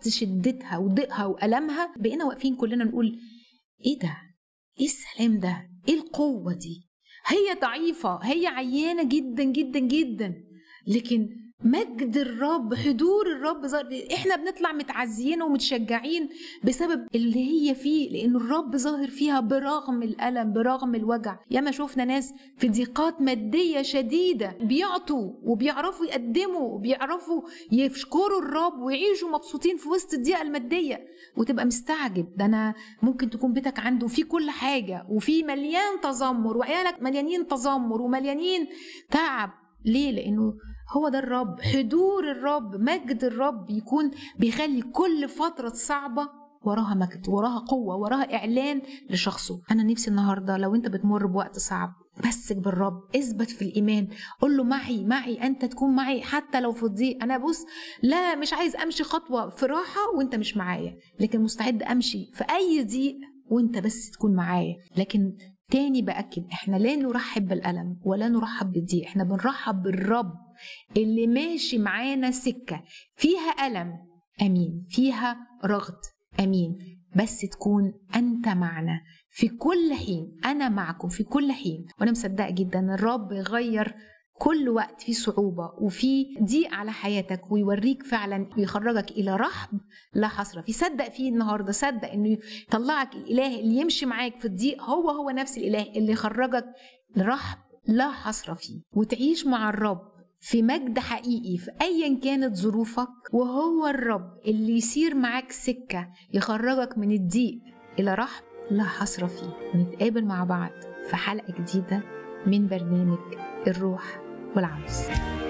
وسط شدتها وضيقها والمها بقينا واقفين كلنا نقول ايه ده ايه السلام ده ايه القوه دي هي ضعيفه هي عيانه جدا جدا جدا لكن مجد الرب حضور الرب ظهر احنا بنطلع متعزيين ومتشجعين بسبب اللي هي فيه لان الرب ظاهر فيها برغم الالم برغم الوجع ياما شفنا ناس في ضيقات ماديه شديده بيعطوا وبيعرفوا يقدموا وبيعرفوا يشكروا الرب ويعيشوا مبسوطين في وسط الضيقه الماديه وتبقى مستعجب ده انا ممكن تكون بيتك عنده فيه كل حاجه وفيه مليان تذمر وعيالك مليانين تذمر ومليانين تعب ليه لانه هو ده الرب حضور الرب مجد الرب يكون بيخلي كل فترة صعبة وراها مجد وراها قوة وراها إعلان لشخصه أنا نفسي النهاردة لو أنت بتمر بوقت صعب مسك بالرب اثبت في الإيمان قول له معي معي أنت تكون معي حتى لو في الضيق أنا بص لا مش عايز أمشي خطوة في راحة وأنت مش معايا لكن مستعد أمشي في أي ضيق وأنت بس تكون معايا لكن تاني بأكد احنا لا نرحب بالألم ولا نرحب بالضيق احنا بنرحب بالرب اللي ماشي معانا سكة فيها ألم أمين فيها رغد أمين بس تكون أنت معنا في كل حين أنا معكم في كل حين وأنا مصدقة جدا الرب يغير كل وقت في صعوبة وفي ضيق على حياتك ويوريك فعلا ويخرجك إلى رحب لا حصر فيه صدق فيه النهاردة صدق إنه يطلعك الإله اللي يمشي معاك في الضيق هو هو نفس الإله اللي يخرجك لرحب لا حصر فيه وتعيش مع الرب في مجد حقيقي في ايا كانت ظروفك وهو الرب اللي يسير معاك سكه يخرجك من الضيق الى رحب لا حصر فيه ونتقابل مع بعض في حلقه جديده من برنامج الروح والعروس